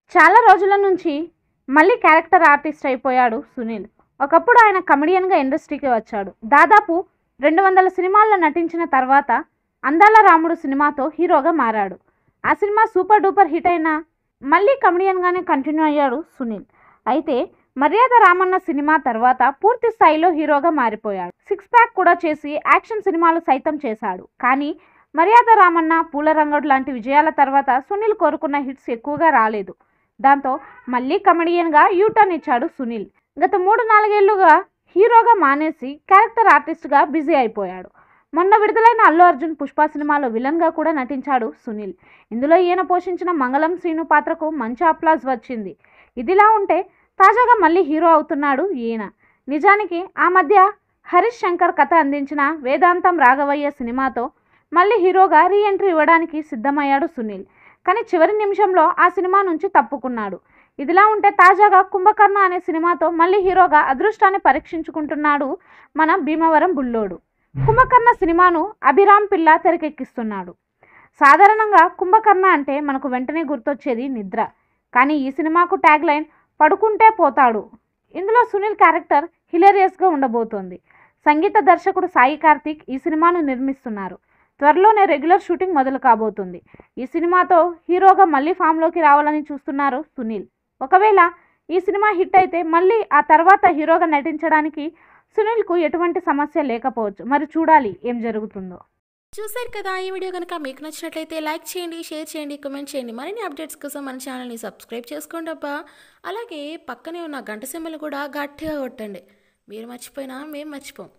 చాలా రోజుల నుంచి మళ్ళీ క్యారెక్టర్ ఆర్టిస్ట్ అయిపోయాడు సునీల్ ఒకప్పుడు ఆయన కమెడియన్గా ఇండస్ట్రీకి వచ్చాడు దాదాపు రెండు వందల సినిమాల్లో నటించిన తర్వాత అందాల రాముడు సినిమాతో హీరోగా మారాడు ఆ సినిమా సూపర్ డూపర్ హిట్ అయినా మళ్ళీ కమెడియన్గానే కంటిన్యూ అయ్యాడు సునీల్ అయితే మర్యాద రామన్న సినిమా తర్వాత పూర్తి స్థాయిలో హీరోగా మారిపోయాడు సిక్స్ ప్యాక్ కూడా చేసి యాక్షన్ సినిమాలు సైతం చేశాడు కానీ మర్యాద రామన్న పూల రంగడు లాంటి విజయాల తర్వాత సునీల్ కోరుకున్న హిట్స్ ఎక్కువగా రాలేదు దాంతో మళ్ళీ కమెడియన్గా యూటర్న్ ఇచ్చాడు సునీల్ గత మూడు నాలుగేళ్లుగా హీరోగా మానేసి క్యారెక్టర్ ఆర్టిస్ట్గా బిజీ అయిపోయాడు మొన్న విడుదలైన అల్లు అర్జున్ పుష్ప సినిమాలో విలన్గా కూడా నటించాడు సునీల్ ఇందులో ఈయన పోషించిన మంగళం శ్రీను పాత్రకు మంచి అప్లాజ్ వచ్చింది ఇదిలా ఉంటే తాజాగా మళ్ళీ హీరో అవుతున్నాడు ఈయన నిజానికి ఆ మధ్య హరీష్ శంకర్ కథ అందించిన వేదాంతం రాఘవయ్య సినిమాతో మళ్ళీ హీరోగా రీ ఎంట్రీ ఇవ్వడానికి సిద్ధమయ్యాడు సునీల్ కానీ చివరి నిమిషంలో ఆ సినిమా నుంచి తప్పుకున్నాడు ఇదిలా ఉంటే తాజాగా కుంభకర్ణ అనే సినిమాతో మళ్ళీ హీరోగా అదృష్టాన్ని పరీక్షించుకుంటున్నాడు మన భీమవరం బుల్లోడు కుంభకర్ణ సినిమాను అభిరామ్ పిల్ల తెరకెక్కిస్తున్నాడు సాధారణంగా కుంభకర్ణ అంటే మనకు వెంటనే గుర్తొచ్చేది నిద్ర కానీ ఈ సినిమాకు ట్యాగ్ లైన్ పడుకుంటే పోతాడు ఇందులో సునీల్ క్యారెక్టర్ హిలేరియస్గా ఉండబోతోంది సంగీత దర్శకుడు సాయి కార్తీక్ ఈ సినిమాను నిర్మిస్తున్నారు త్వరలోనే రెగ్యులర్ షూటింగ్ మొదలు కాబోతుంది ఈ సినిమాతో హీరోగా మళ్ళీ ఫామ్లోకి రావాలని చూస్తున్నారు సునీల్ ఒకవేళ ఈ సినిమా హిట్ అయితే మళ్ళీ ఆ తర్వాత హీరోగా నటించడానికి సునీల్కు ఎటువంటి సమస్య లేకపోవచ్చు మరి చూడాలి ఏం జరుగుతుందో చూశారు కదా ఈ వీడియో కనుక మీకు నచ్చినట్లయితే లైక్ చేయండి షేర్ చేయండి కామెంట్ చేయండి మరిన్ని అప్డేట్స్ కోసం మన ఛానల్ని సబ్స్క్రైబ్ చేసుకోండి అబ్బా అలాగే పక్కనే ఉన్న గంట సింబల్ కూడా గట్టిగా కొట్టండి మీరు మర్చిపోయినా మేము మర్చిపోం